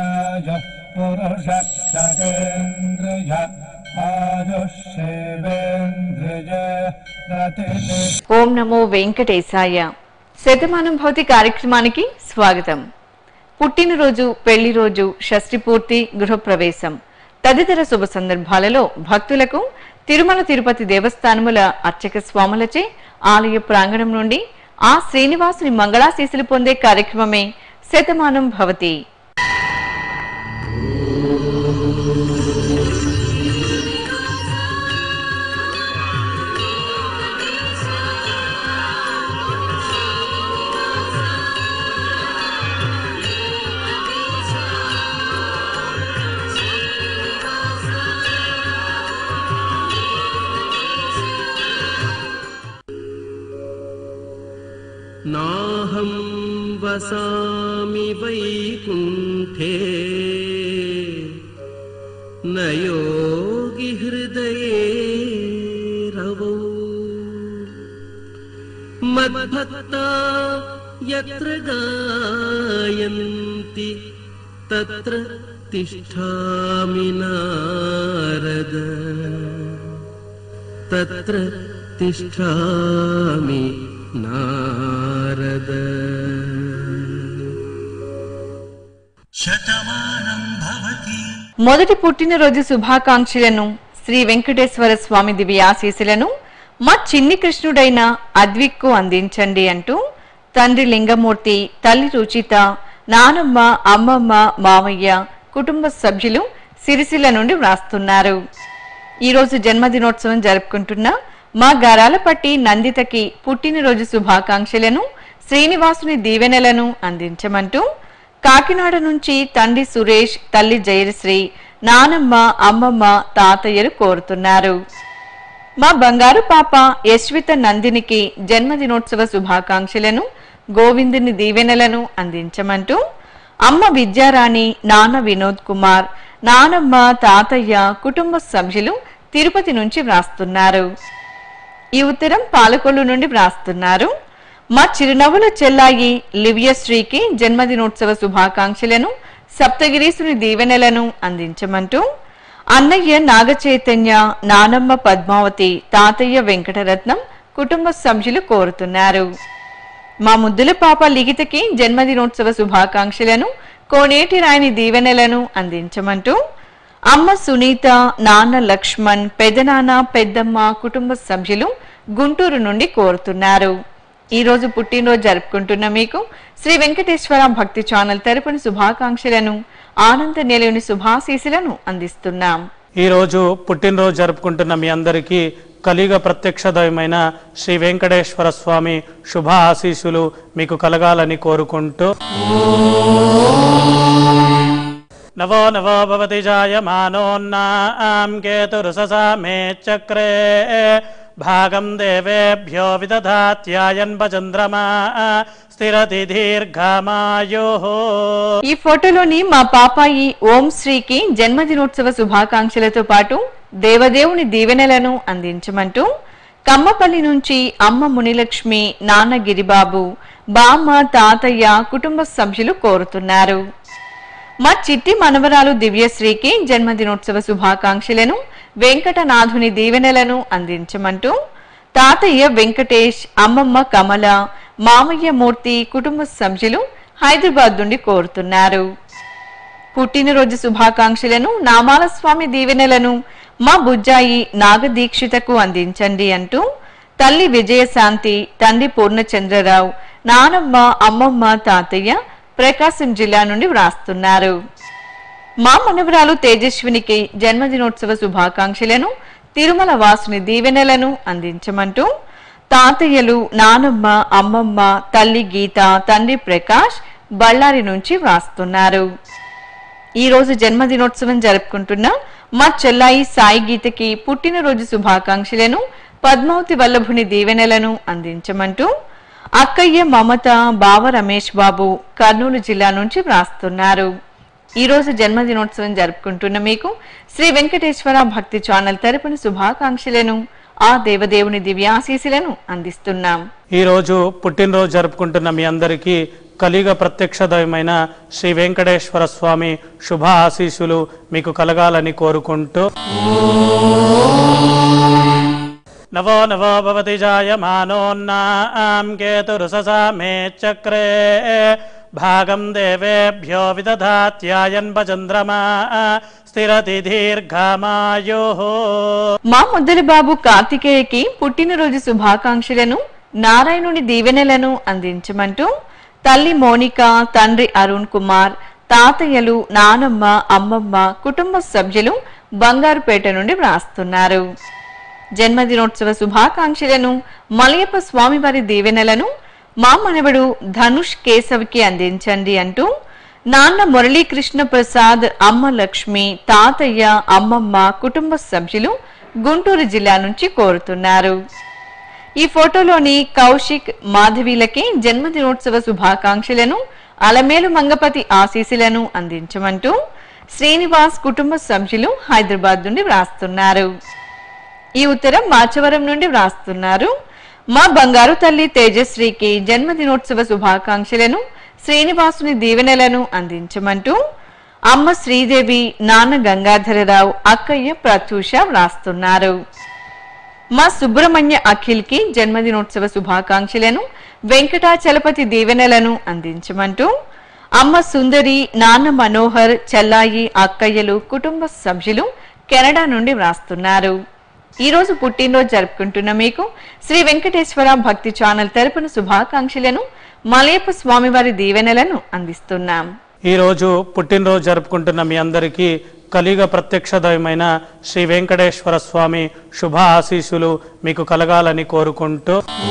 यः पुरुषः शतेन्द्रिय आयुष्येवेन्द्रिय रतिः ఓం నమో వెంకటేశాయ శతమానం భౌతి కార్యక్రమానికి స్వాగతం పుట్టినరోజు పెళ్లి రోజు షష్ఠి పూర్తి గృహప్రవేశం తదితర శుభ సందర్భాలలో భక్తులకు తిరుమల తిరుపతి దేవస్థానముల అర్చక స్వాములచే ఆలయ ప్రాంగణం నుండి ఆ శ్రీనివాసుని మంగళాశీసులు పొందే కార్యక్రమమే శతమానం భవతి नाहं वसामि वैकुण्ठे न योगि हृदये रवौ मद्भक्ता यत्र गायन्ति तत्र तिष्ठामि नारद तत्र तिष्ठामि नारद మొదటి పుట్టినరోజు శుభాకాంక్షలను శ్రీ వెంకటేశ్వర స్వామి దివ్యాశీసులను మా చిన్ని కృష్ణుడైన అద్విక్కు అందించండి అంటూ తండ్రి లింగమూర్తి తల్లి రుచిత నానమ్మ అమ్మమ్మ మామయ్య కుటుంబ సభ్యులు సిరిసిల్ల నుండి వ్రాస్తున్నారు ఈ రోజు జన్మదినోత్సవం జరుపుకుంటున్న మా గారాలపట్టి నందితకి పుట్టినరోజు శుభాకాంక్షలను శ్రీనివాసుని దీవెనలను అందించమంటూ కాకినాడ నుంచి తండ్రి సురేష్ తల్లి జయశ్రీ నానమ్మ అమ్మమ్మ తాతయ్యలు కోరుతున్నారు మా బంగారు పాప యశ్విత నందినికి జన్మదినోత్సవ శుభాకాంక్షలను గోవిందుని దీవెనలను అందించమంటూ అమ్మ విద్యారాణి నాన్న వినోద్ కుమార్ నానమ్మ తాతయ్య కుటుంబ సభ్యులు తిరుపతి నుంచి వ్రాస్తున్నారు ఈ ఉత్తరం పాలకొల్లు నుండి వ్రాస్తున్నారు మా చిరునవ్వుల చెల్లాయి లివ్యశ్రీకి జన్మదినోత్సవ శుభాకాంక్షలను సప్తగిరీసుని దీవెనలను అందించమంటూ అన్నయ్య నాగచైతన్య నానమ్మ పద్మావతి తాతయ్య వెంకటరత్నం కుటుంబ సభ్యులు కోరుతున్నారు మా ముద్దుల పాప లిఖితకి జన్మదినోత్సవ శుభాకాంక్షలను కోనేటి రాయని దీవెనలను అందించమంటూ అమ్మ సునీత నాన్న లక్ష్మణ్ పెదనాన్న పెద్దమ్మ కుటుంబ సభ్యులు గుంటూరు నుండి కోరుతున్నారు ఈ రోజు పుట్టినరోజు జరుపుకుంటున్న మీకు శ్రీ వెంకటేశ్వర భక్తి ఛానల్ తరపున శుభాకాంక్షలను ఆనంద నిలయని శుభాశీసులను అందిస్తున్నాం ఈరోజు పుట్టినరోజు జరుపుకుంటున్న మీ అందరికీ కలియుగ ప్రత్యక్ష దైవమైన శ్రీ వెంకటేశ్వర స్వామి శుభ ఆశీస్సులు మీకు కలగాలని కోరుకుంటూ నవో నవో భవతి జాయమానోన్నాం కేతురుససా మే చక్రే భాగం దేవేభ్యో విదధాత్యాయన్ చంద్రమా స్థిరతి దీర్ఘమాయో ఈ ఫోటోలోని మా పాపాయి ఓం శ్రీకి జన్మదినోత్సవ శుభాకాంక్షలతో పాటు దేవదేవుని దీవెనలను అందించమంటూ కమ్మపల్లి నుంచి అమ్మ మునిలక్ష్మి నాన్న గిరిబాబు బామ్మ తాతయ్య కుటుంబ సభ్యులు కోరుతున్నారు మా చిట్టి మనవరాలు దివ్యశ్రీకి జన్మదినోత్సవ శుభాకాంక్షలను వెంకటనాథుని దీవెనలను అందించమంటూ తాతయ్య వెంకటేష్ అమ్మమ్మ కమల మామయ్య మూర్తి కుటుంబ సభ్యులు హైదరాబాద్ నుండి కోరుతున్నారు పుట్టినరోజు శుభాకాంక్షలను నామాల స్వామి దీవెనలను మా బుజ్జాయి నాగదీక్షితకు అందించండి అంటూ తల్లి విజయశాంతి తండ్రి పూర్ణచంద్రరావు నానమ్మ అమ్మమ్మ తాతయ్య ప్రకాశం జిల్లా నుండి వ్రాస్తున్నారు మా మనవరాలు తేజస్వినికి జన్మదినోత్సవ శుభాకాంక్షలను తిరుమల వాసుని దీవెనలను అందించమంటూ తాతయ్యలు నానమ్మ అమ్మమ్మ తల్లి గీత తండ్రి ప్రకాష్ బళ్ళారి నుంచి వ్రాస్తున్నారు ఈ రోజు జన్మదినోత్సవం జరుపుకుంటున్న మా చెల్లాయి సాయి గీతకి పుట్టినరోజు శుభాకాంక్షలను పద్మావతి వల్లభుని దీవెనలను అందించమంటూ అక్కయ్య మమత బావ రమేష్ బాబు కర్నూలు జిల్లా నుంచి వ్రాస్తున్నారు ఈ రోజు జన్మదినోత్సవం జరుపుకుంటున్న మీకు శ్రీ వెంకటేశ్వర భక్తి ఛానల్ తరపున శుభాకాంక్షలను ఆ దేవదేవుని దివ్యాశీసులను అందిస్తున్నాం ఈరోజు పుట్టినరోజు జరుపుకుంటున్న మీ అందరికీ కలిగ ప్రత్యక్ష దైవమైన శ్రీ వెంకటేశ్వర స్వామి శుభ ఆశీస్సులు మీకు కలగాలని కోరుకుంటూ నవో నవో భవతి జాయమానోన్నాం కేతురుససా మే చక్రే భాగం దేవేభ్యో విదధాత్యాయన్పచంద్రమా స్థిరతి దీర్ఘమాయో మా ముద్దలి బాబు కార్తికేయకి పుట్టినరోజు శుభాకాంక్షలను నారాయణుని దీవెనలను అందించమంటూ తల్లి మోనిక తండ్రి అరుణ్ కుమార్ తాతయ్యలు నానమ్మ అమ్మమ్మ కుటుంబ సభ్యులు బంగారుపేట నుండి వ్రాస్తున్నారు జన్మదినోత్సవ శుభాకాంక్షలను మలయప్ప స్వామివారి దీవెనలను మా మనవడు ధనుష్ కేశవ్కి అందించండి అంటూ నాన్న మురళీకృష్ణ ప్రసాద్ అమ్మ లక్ష్మి తాతయ్య అమ్మమ్మ కుటుంబ సభ్యులు గుంటూరు జిల్లా నుంచి కోరుతున్నారు ఈ ఫోటోలోని కౌశిక్ మాధవీలకి జన్మదినోత్సవ శుభాకాంక్షలను అలమేలు మంగపతి ఆశీస్సులను అందించమంటూ శ్రీనివాస్ కుటుంబ సభ్యులు హైదరాబాద్ నుండి వ్రాస్తున్నారు ఈ ఉత్తరం మాచవరం నుండి వ్రాస్తున్నారు మా బంగారు తల్లి తేజశ్రీకి జన్మదినోత్సవ శుభాకాంక్షలను శ్రీనివాసుని దీవెనలను అందించమంటూ అమ్మ శ్రీదేవి నాన్న గంగాధరరావు అక్కయ్య ప్రత్యూష వ్రాస్తున్నారు మా సుబ్రహ్మణ్య అఖిల్ కి జన్మదినోత్సవ శుభాకాంక్షలను వెంకటాచలపతి దీవెనలను అందించమంటూ అమ్మ సుందరి నాన్న మనోహర్ చెల్లాయి అక్కయ్యలు కుటుంబ సభ్యులు కెనడా నుండి వ్రాస్తున్నారు ఈ రోజు పుట్టినరోజు జరుపుకుంటున్న మీకు శ్రీ వెంకటేశ్వర భక్తి ఛానల్ తరపున శుభాకాంక్షలను మలయప్ప స్వామివారి దీవెనలను అందిస్తున్నాం ఈ రోజు పుట్టినరోజు జరుపుకుంటున్న మీ అందరికీ కలిగ ప్రత్యక్ష దైవమైన శ్రీ వెంకటేశ్వర స్వామి శుభ ఆశీస్సులు మీకు కలగాలని కోరుకుంటూ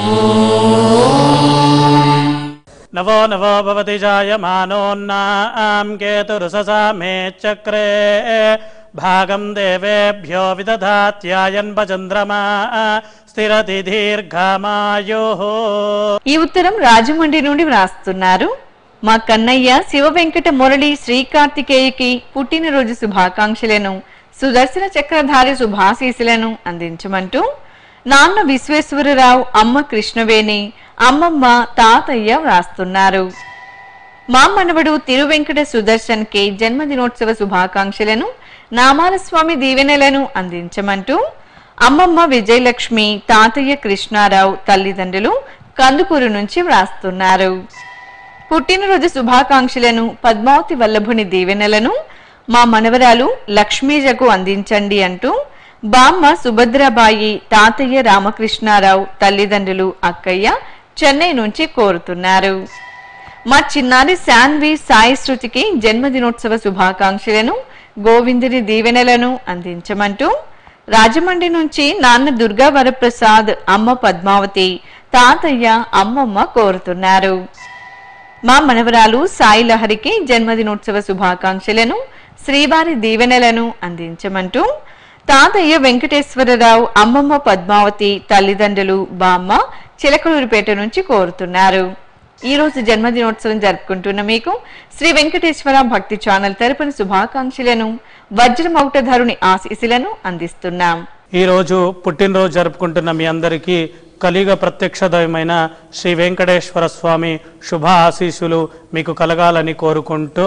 నవో నవో భవతి జాయమానోన్నాం కేతురుససా మే చక్రే భాగం దేవేభ్యో విదధాత్యాయన్పచంద్రమా స్థిరతి దీర్ఘమాయో ఈ ఉత్తరం రాజమండ్రి నుండి వ్రాస్తున్నారు మా కన్నయ్య శివ వెంకట మురళి శ్రీ కార్తికేయకి పుట్టినరోజు శుభాకాంక్షలను సుదర్శన చక్రధారి శుభాశీసులను అందించమంటూ నాన్న విశ్వేశ్వరరావు అమ్మ కృష్ణవేణి అమ్మమ్మ తాతయ్య వ్రాస్తున్నారు మా మనవడు తిరువెంకట సుదర్శన్ కి జన్మదినోత్సవ శుభాకాంక్షలను నామాల స్వామి దీవెనలను అందించమంటూ అమ్మమ్మ విజయలక్ష్మి తాతయ్య కృష్ణారావు తల్లిదండ్రులు కందుకూరు నుంచి వ్రాస్తున్నారు పుట్టినరోజు శుభాకాంక్షలను పద్మావతి వల్లభుని దీవెనలను మా మనవరాలు లక్ష్మీజకు అందించండి అంటూ బామ్మ సుభద్రబాయి తాతయ్య రామకృష్ణారావు తల్లిదండ్రులు అక్కయ్య చెన్నై నుంచి కోరుతున్నారు మా చిన్నారి శాన్వి సాయి శృతికి జన్మదినోత్సవ శుభాకాంక్షలను గోవిందుని దీవెనలను అందించమంటూ రాజమండ్రి నుంచి నాన్న దుర్గా వరప్రసాద్ అమ్మ పద్మావతి తాతయ్య అమ్మమ్మ కోరుతున్నారు మా మనవరాలు సాయి లహరికి జన్మదినోత్సవ శుభాకాంక్షలను శ్రీవారి దీవెనలను అందించమంటూ తాతయ్య వెంకటేశ్వరరావు అమ్మమ్మ పద్మావతి తల్లిదండ్రులు బామ్మ చిలకలూరిపేట నుంచి కోరుతున్నారు ఈ రోజు జన్మదినోత్సవం జరుపుకుంటున్న మీకు శ్రీ వెంకటేశ్వర భక్తి ఛానల్ తరపున శుభాకాంక్షలను వజ్రమౌటధరుని ఆశీస్సులను అందిస్తున్నాం ఈ రోజు పుట్టినరోజు జరుపుకుంటున్న మీ అందరికీ కలిగ ప్రత్యక్ష దైవమైన శ్రీ వెంకటేశ్వర స్వామి శుభ ఆశీస్సులు మీకు కలగాలని కోరుకుంటూ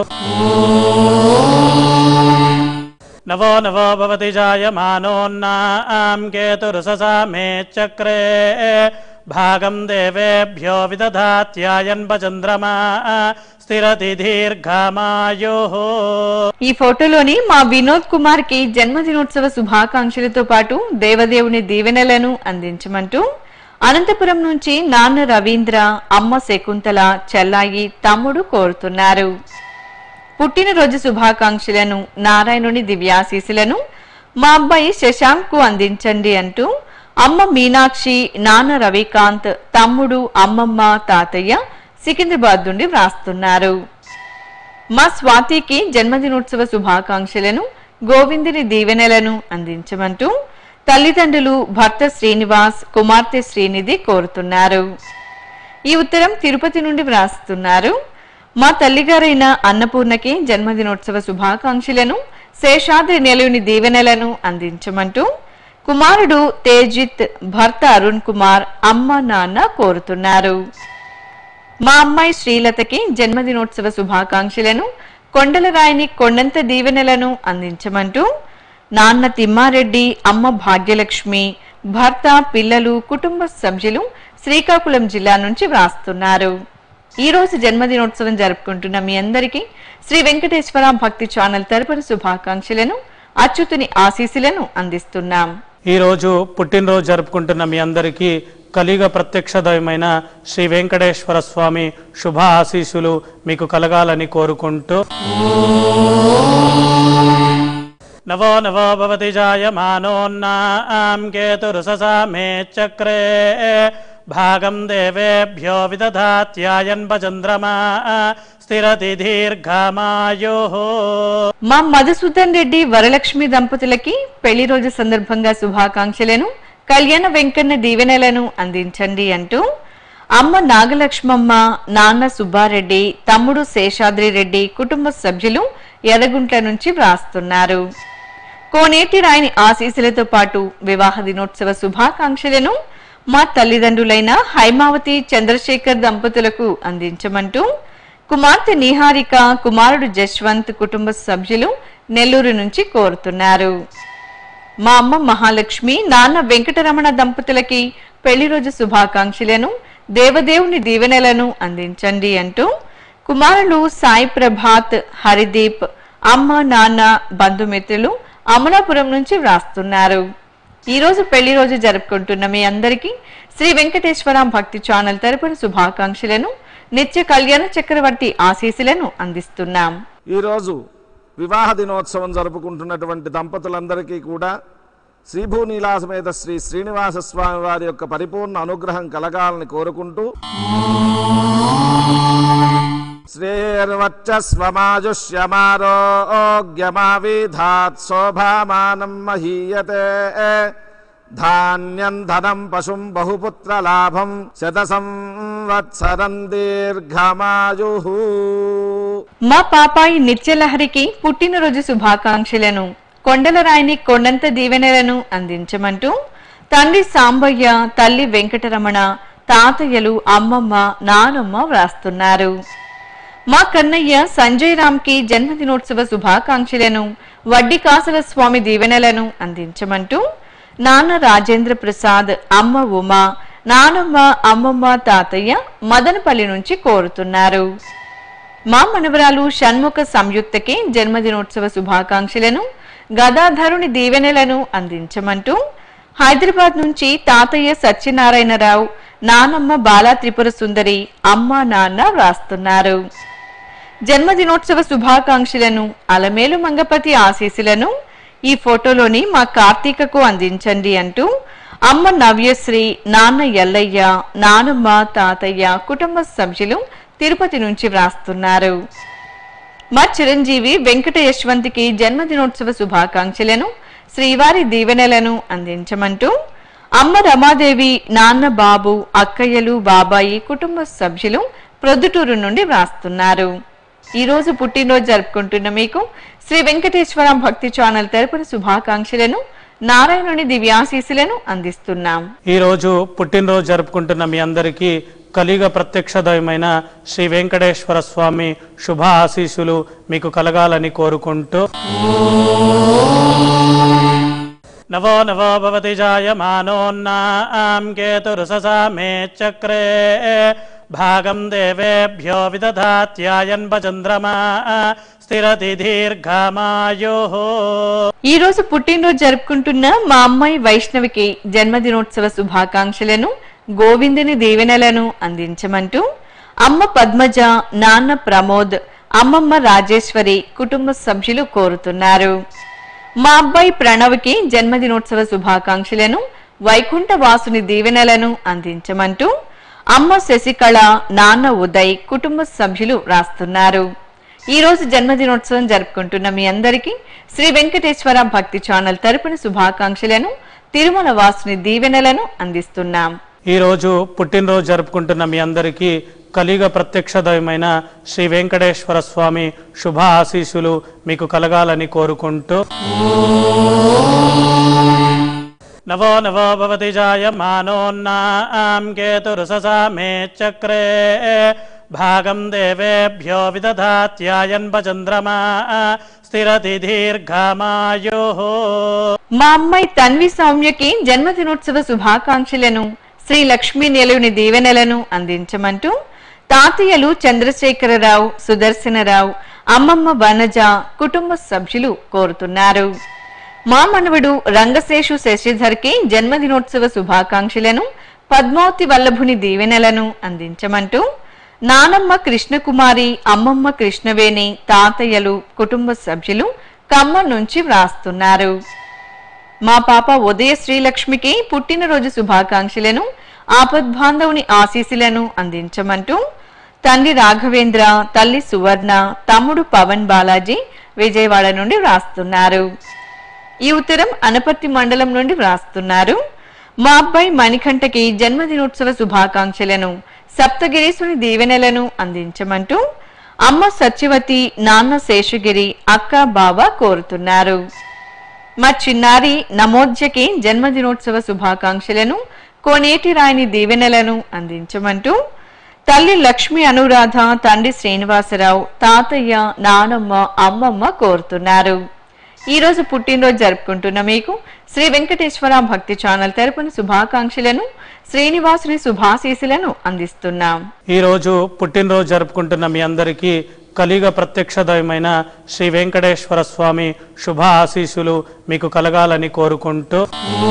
నవో నవో భవతి జాయమానోన్నాం కేతురుససా మే చక్రే భాగం దేవేభ్యో విదధాత్యాయన్పచంద్రమా స్థిరతి దీర్ఘమాయో ఈ ఫోటోలోని మా వినోద్ కుమార్ కి జన్మదినోత్సవ శుభాకాంక్షలతో పాటు దేవదేవుని దీవెనలను అందించమంటూ అనంతపురం నుంచి నాన్న రవీంద్ర అమ్మ శకుంతల చెల్లాయి తమ్ముడు కోరుతున్నారు పుట్టినరోజు శుభాకాంక్షలను నారాయణుని దివ్యాశీసులను మా అబ్బాయి శశాంక్ కు అందించండి అంటూ అమ్మ మీనాక్షి నాన్న రవికాంత్ తమ్ముడు అమ్మమ్మ తాతయ్య సికింద్రాబాద్ నుండి వ్రాస్తున్నారు మా స్వాతికి జన్మదినోత్సవ శుభాకాంక్షలను గోవిందుని దీవెనలను అందించమంటూ తల్లిదండ్రులు భర్త శ్రీనివాస్ కుమార్తె శ్రీనిధి కోరుతున్నారు ఈ ఉత్తరం తిరుపతి నుండి వ్రాస్తున్నారు మా తల్లిగారైన అన్నపూర్ణకి జన్మదినోత్సవ శుభాకాంక్షలను శేషాద్రి నెలవుని దీవెనలను అందించమంటూ కుమారుడు తేజిత్ భర్త అరుణ్ కుమార్ అమ్మ నాన్న కోరుతున్నారు మా అమ్మాయి శ్రీలతకి జన్మదినోత్సవ శుభాకాంక్షలను కొండలరాయిని కొండంత దీవెనలను అందించమంటూ నాన్న తిమ్మారెడ్డి అమ్మ భాగ్యలక్ష్మి భర్త పిల్లలు కుటుంబ సభ్యులు శ్రీకాకుళం జిల్లా నుంచి వ్రాస్తున్నారు ఈ రోజు జన్మదినోత్సవం జరుపుకుంటున్న మీ అందరికీ శ్రీ వెంకటేశ్వర భక్తి ఛానల్ తరపున శుభాకాంక్షలను అచ్యుతుని ఆశీస్సులను అందిస్తున్నాం ఈ రోజు పుట్టినరోజు జరుపుకుంటున్న మీ అందరికీ కలియుగ ప్రత్యక్ష దైవమైన శ్రీ వెంకటేశ్వర స్వామి శుభ ఆశీస్సులు మీకు కలగాలని కోరుకుంటూ నవో నవో భవతి జాయమానోన్నాం కేతురుససా మే చక్రే భాగం దేవేభ్యో విదధాత్యాయన్ భచంద్రమా స్థిరతి దీర్ఘమాయో మా మధుసూదన్ రెడ్డి వరలక్ష్మి దంపతులకి పెళ్లి రోజు సందర్భంగా శుభాకాంక్షలను కళ్యాణ వెంకన్న దీవెనలను అందించండి అంటూ అమ్మ నాగలక్ష్మమ్మ నాన్న సుబ్బారెడ్డి తమ్ముడు శేషాద్రి రెడ్డి కుటుంబ సభ్యులు ఎర్రగుంట్ల నుంచి వ్రాస్తున్నారు కోనేటి రాయని ఆశీస్సులతో పాటు వివాహ దినోత్సవ శుభాకాంక్షలను మా తల్లిదండ్రులైన హైమావతి చంద్రశేఖర్ దంపతులకు అందించమంటూ కుమార్తె నిహారిక కుమారుడు జశ్వంత్ కుటుంబ సభ్యులు నెల్లూరు నుంచి కోరుతున్నారు మా అమ్మ మహాలక్ష్మి నాన్న వెంకటరమణ దంపతులకి పెళ్లి రోజు శుభాకాంక్షలను దేవదేవుని దీవెనలను అందించండి అంటూ కుమారులు సాయి ప్రభాత్ హరిదీప్ అమ్మ నాన్న బంధుమిత్రులు అమలాపురం నుంచి వ్రాస్తున్నారు ఈ రోజు పెళ్లి రోజు జరుపుకుంటున్న మీ అందరికీ శ్రీ వెంకటేశ్వర భక్తి ఛానల్ తరపున శుభాకాంక్షలను నిత్య కళ్యాణ చక్రవర్తి ఆశీస్సులను అందిస్తున్నాం ఈరోజు వివాహ దినోత్సవం జరుపుకుంటున్నటువంటి దంపతులందరికీ కూడా శ్రీభూనీలాసమేత శ్రీ శ్రీనివాస స్వామి వారి యొక్క పరిపూర్ణ అనుగ్రహం కలగాలని కోరుకుంటూ శ్రేయర్వచ్చస్వమాజుష్యమారోగ్యమావిధాత్ శోభామానం మహీయతే ధాన్యం ధనం పశుం బహుపుత్రలాభం శత సంవత్సరం దీర్ఘమాయు మా పాపాయి నిత్యలహరికి పుట్టినరోజు శుభాకాంక్షలను కొండలరాయిని కొండంత దీవెనలను అందించమంటూ తండ్రి సాంబయ్య తల్లి వెంకటరమణ తాతయ్యలు అమ్మమ్మ నానమ్మ వ్రాస్తున్నారు మా కన్నయ్య సంజయ్ రామ్ కి జన్మదినోత్సవ శుభాకాంక్షలను వడ్డీ కాసుల స్వామి దీవెనలను అందించమంటూ నాన్న రాజేంద్ర ప్రసాద్ అమ్మ ఉమా నానమ్మ అమ్మమ్మ తాతయ్య మదనపల్లి నుంచి కోరుతున్నారు మా మనవరాలు షణ్ముఖ సంయుక్తకి జన్మదినోత్సవ శుభాకాంక్షలను గదాధరుని దీవెనలను అందించమంటూ హైదరాబాద్ నుంచి తాతయ్య సత్యనారాయణరావు నానమ్మ బాలా త్రిపుర సుందరి అమ్మ నాన్న వ్రాస్తున్నారు జన్మదినోత్సవ శుభాకాంక్షలను అలమేలు మంగపతి ఆశీస్సులను ఈ ఫోటోలోని మా కార్తీకకు అందించండి అంటూ అమ్మ నవ్యశ్రీ నాన్న ఎల్లయ్య నానమ్మ తాతయ్య కుటుంబ సభ్యులు తిరుపతి నుంచి వ్రాస్తున్నారు మా చిరంజీవి వెంకట యశ్వంత్కి జన్మదినోత్సవ శుభాకాంక్షలను శ్రీవారి దీవెనలను అందించమంటూ అమ్మ రమాదేవి నాన్న బాబు అక్కయ్యలు బాబాయి కుటుంబ సభ్యులు ప్రొద్దుటూరు నుండి వ్రాస్తున్నారు ఈ రోజు పుట్టినరోజు జరుపుకుంటున్న మీకు శ్రీ వెంకటేశ్వర భక్తి ఛానల్ తరపున శుభాకాంక్షలను నారాయణుని దివ్యాశీస్సులను అందిస్తున్నాం ఈ రోజు పుట్టినరోజు జరుపుకుంటున్న మీ అందరికీ కలియుగ ప్రత్యక్ష దైవమైన శ్రీ వెంకటేశ్వర స్వామి శుభ ఆశీస్సులు మీకు కలగాలని కోరుకుంటూ నవో నవో భవతి జాయమానోన్నాం కేతురుససా మే చక్రే భాగం దేవేభ్యో విదధాత్యాయన్ భచంద్రమా స్థిరతి దీర్ఘమాయో ఈ రోజు పుట్టినరోజు జరుపుకుంటున్న మా అమ్మాయి వైష్ణవికి జన్మదినోత్సవ శుభాకాంక్షలను గోవిందుని దీవెనలను అందించమంటూ అమ్మ పద్మజ నాన్న ప్రమోద్ అమ్మమ్మ రాజేశ్వరి కుటుంబ సభ్యులు కోరుతున్నారు మా అబ్బాయి ప్రణవ్కి జన్మదినోత్సవ శుభాకాంక్షలను వైకుంఠ వాసుని దీవెనలను అందించమంటూ అమ్మ శశికళ నాన్న ఉదయ్ కుటుంబ సభ్యులు రాస్తున్నారు ఈ రోజు జన్మదినోత్సవం జరుపుకుంటున్న మీ అందరికీ శ్రీ వెంకటేశ్వర భక్తి ఛానల్ తరపున శుభాకాంక్షలను తిరుమల వాసుని దీవెనలను అందిస్తున్నాం ఈ రోజు పుట్టినరోజు జరుపుకుంటున్న మీ అందరికీ కలియుగ ప్రత్యక్ష దైవమైన శ్రీ వెంకటేశ్వర స్వామి శుభ ఆశీస్సులు మీకు కలగాలని కోరుకుంటూ నవో నవో భవతి జాయమానోన్నాం కేతురుససా మే చక్రే భాగం దేవేభ్యో విదధాత్యాయన్పచంద్రమా స్థిరతి దీర్ఘమాయో మా అమ్మాయి తన్వి సౌమ్యకి జన్మదినోత్సవ శుభాకాంక్షలను శ్రీ లక్ష్మీ నిలయుని దీవెనలను అందించమంటూ తాతయ్యలు చంద్రశేఖరరావు సుదర్శనరావు అమ్మమ్మ వనజ కుటుంబ సభ్యులు కోరుతున్నారు మా మనవడు రంగశేషు శశిధర్కి జన్మదినోత్సవ శుభాకాంక్షలను పద్మావతి వల్లభుని దీవెనలను అందించమంటూ నానమ్మ కృష్ణకుమారి అమ్మమ్మ కృష్ణవేణి తాతయ్యలు కుటుంబ సభ్యులు ఖమ్మం నుంచి వ్రాస్తున్నారు మా పాప ఉదయ శ్రీలక్ష్మికి పుట్టినరోజు శుభాకాంక్షలను ఆపద్బాంధవుని ఆశీస్సులను అందించమంటూ తండ్రి రాఘవేంద్ర తల్లి సువర్ణ తమ్ముడు పవన్ బాలాజీ విజయవాడ నుండి వ్రాస్తున్నారు ఈ ఉత్తరం అనపర్తి మండలం నుండి వ్రాస్తున్నారు మా అబ్బాయి మణికంఠకి జన్మదినోత్సవ శుభాకాంక్షలను సప్తగిరీశ్వరి దీవెనలను అందించమంటూ అమ్మ సత్యవతి నాన్న శేషగిరి అక్క బావ కోరుతున్నారు మా చిన్నారి నమోద్యకి జన్మదినోత్సవ శుభాకాంక్షలను కోనేటి రాయని దీవెనలను అందించమంటూ తల్లి లక్ష్మి అనురాధ తండ్రి శ్రీనివాసరావు తాతయ్య నానమ్మ అమ్మమ్మ కోరుతున్నారు ఈ రోజు పుట్టినరోజు జరుపుకుంటున్న మీకు శ్రీ వెంకటేశ్వర భక్తి ఛానల్ తరపున శుభాకాంక్షలను శ్రీనివాసుని శుభాశీసులను అందిస్తున్నాం ఈ రోజు పుట్టినరోజు జరుపుకుంటున్న మీ అందరికీ కలియుగ ప్రత్యక్ష దైవమైన శ్రీ వెంకటేశ్వర స్వామి శుభ ఆశీస్సులు మీకు కలగాలని కోరుకుంటూ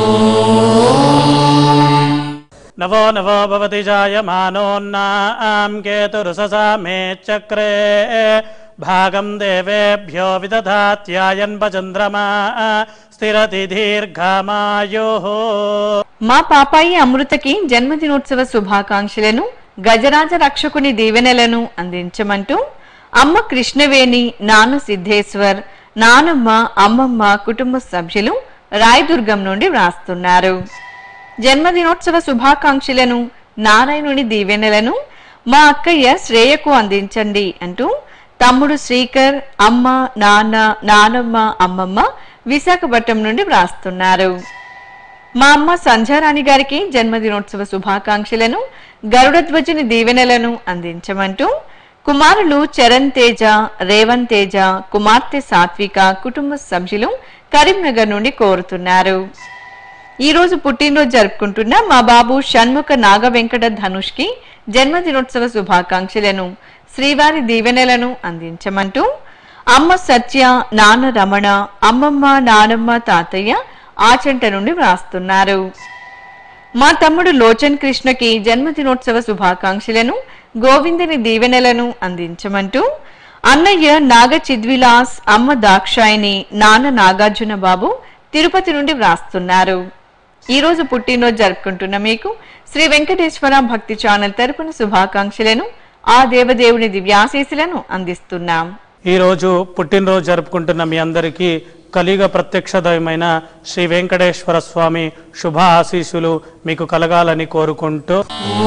నవో నవో భవతి జాయమానోన్నాం కేతురుససా మే చక్రే భాగం దేవేభ్యో విదధాత్యాయన్పచంద్రమా స్థిరతి దీర్ఘమాయో మా పాపాయి అమృతకి జన్మదినోత్సవ శుభాకాంక్షలను గజరాజ రక్షకుని దీవెనలను అందించమంటూ అమ్మ కృష్ణవేణి నాన్న సిద్ధేశ్వర్ నానమ్మ అమ్మమ్మ కుటుంబ సభ్యులు రాయదుర్గం నుండి వ్రాస్తున్నారు జన్మదినోత్సవ శుభాకాంక్షలను నారాయణుని దీవెనలను మా అక్కయ్య శ్రేయకు అందించండి అంటూ తమ్ముడు శ్రీకర్ అమ్మ నాన్న నానమ్మ అమ్మమ్మ విశాఖపట్నం నుండి వ్రాస్తున్నారు మా అమ్మ సంధ్యారాణి గారికి జన్మదినోత్సవ శుభాకాంక్షలను గరుడధ్వజుని దీవెనలను అందించమంటూ కుమారులు చరణ్ తేజ రేవంత్ తేజ కుమార్తె సాత్విక కుటుంబ సభ్యులు కరీంనగర్ నుండి కోరుతున్నారు ఈ రోజు పుట్టినరోజు జరుపుకుంటున్న మా బాబు షణ్ముఖ నాగ వెంకట ధనుష్ కి జన్మదినోత్సవ శుభాకాంక్షలను శ్రీవారి దీవెనలను అందించమంటూ అమ్మ సత్య నాన్న రమణ అమ్మమ్మ నానమ్మ తాతయ్య ఆచంట నుండి వ్రాస్తున్నారు మా తమ్ముడు లోచన్ కృష్ణకి జన్మదినోత్సవ శుభాకాంక్షలను గోవిందుని దీవెనలను అందించమంటూ అన్నయ్య నాగ చిద్విలాస్ అమ్మ దాక్షాయిని నాన్న నాగార్జున బాబు తిరుపతి నుండి వ్రాస్తున్నారు ఈ రోజు పుట్టినరోజు జరుపుకుంటున్న మీకు శ్రీ వెంకటేశ్వర భక్తి ఛానల్ తరపున శుభాకాంక్షలను ఆ దేవదేవుని దివ్యాశీసులను అందిస్తున్నాం ఈ రోజు పుట్టినరోజు జరుపుకుంటున్న మీ అందరికీ కలియుగ ప్రత్యక్ష దైవమైన శ్రీ వెంకటేశ్వర స్వామి శుభ ఆశీస్సులు మీకు కలగాలని కోరుకుంటూ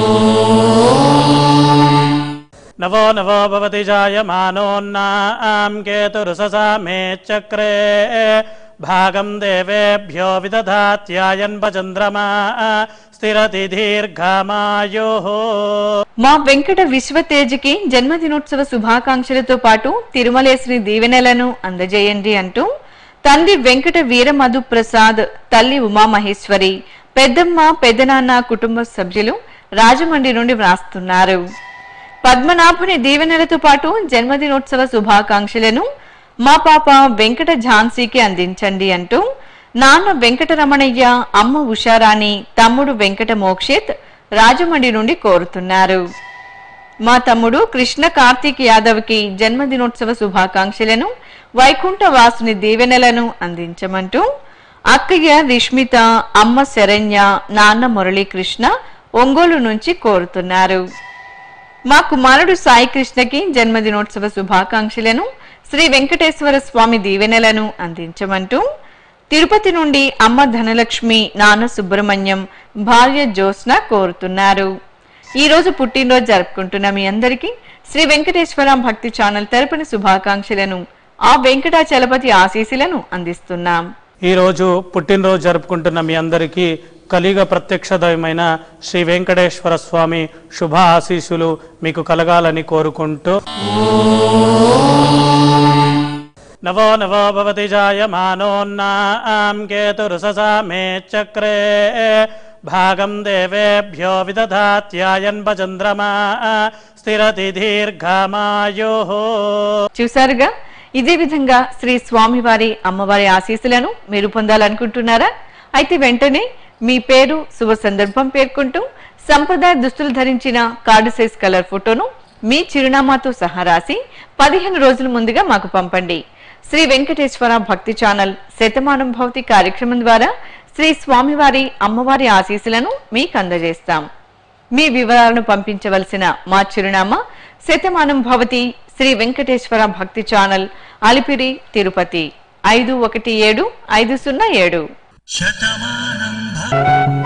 నవో నవో భవతి జాయమానోన్నాం కేతురుససా మే చక్రే భాగం దేవేభ్యో విదధాత్యాయన్పచంద్రమా స్థిరతి దీర్ఘమాయో మా వెంకట విశ్వతేజకి జన్మదినోత్సవ శుభాకాంక్షలతో పాటు తిరుమలేశ్వరి దీవెనలను అందజేయండి అంటూ తండ్రి వెంకట వీరమధు ప్రసాద్ తల్లి ఉమామహేశ్వరి పెద్దమ్మ పెద్దనాన్న కుటుంబ సభ్యులు రాజమండ్రి నుండి వ్రాస్తున్నారు పద్మనాభుని దీవెనలతో పాటు జన్మదినోత్సవ శుభాకాంక్షలను మా పాప వెంకట ఝాన్సీకి అందించండి అంటూ నాన్న వెంకటరమణయ్య అమ్మ ఉషారాణి తమ్ముడు వెంకట మోక్షిత్ రాజమండ్రి నుండి కోరుతున్నారు మా తమ్ముడు కృష్ణ కార్తీక్ యాదవ్ కి జన్మదినోత్సవ శుభాకాంక్షలను వైకుంఠ వాసుని దీవెనలను అందించమంటూ అక్కయ్య రిష్మిత అమ్మ శరణ్య నాన్న మురళీకృష్ణ ఒంగోలు నుంచి కోరుతున్నారు మా కుమారుడు సాయి కృష్ణకి జన్మదినోత్సవ శుభాకాంక్షలను శ్రీ వెంకటేశ్వర స్వామి దీవెనలను అందించమంటూ తిరుపతి నుండి అమ్మ ధనలక్ష్మి నాన్న సుబ్రహ్మణ్యం భార్య జ్యోత్స్న కోరుతున్నారు ఈ రోజు పుట్టినరోజు జరుపుకుంటున్న మీ అందరికీ శ్రీ వెంకటేశ్వర భక్తి ఛానల్ తరపున శుభాకాంక్షలను ఆ వెంకటాచలపతి ఆశీస్సులను అందిస్తున్నాం ఈరోజు పుట్టినరోజు జరుపుకుంటున్న మీ అందరికీ కలియుగ ప్రత్యక్ష దైవమైన శ్రీ వెంకటేశ్వర స్వామి శుభ ఆశీస్సులు మీకు కలగాలని కోరుకుంటూ నవో నవో భవతి జాయమానోన్నాం కేతురుససా మే చక్రే భాగం దేవేభ్యో విదధాత్యాయన్ భచంద్రమా స్థిరతి దీర్ఘమాయో చూసారుగా ఇదే విధంగా శ్రీ స్వామివారి అమ్మవారి ఆశీస్సులను మీరు పొందాలనుకుంటున్నారా అయితే వెంటనే మీ పేరు శుభ సందర్భం పేర్కొంటూ సంప్రదాయ దుస్తులు ధరించిన కార్డు సైజ్ కలర్ ఫోటోను మీ చిరునామాతో సహా రాసి పదిహేను రోజుల ముందుగా మాకు పంపండి శ్రీ వెంకటేశ్వర భక్తి ఛానల్ శతమానం భౌతి కార్యక్రమం ద్వారా శ్రీ స్వామివారి అమ్మవారి ఆశీస్సులను మీకు అందజేస్తాం మీ వివరాలను పంపించవలసిన మా చిరునామా శతమానం భవతి శ్రీ వెంకటేశ్వర భక్తి ఛానల్ అలిపిరి తిరుపతి ఐదు ఒకటి ఏడు ఐదు సున్నా ఏడు శతమానం భవ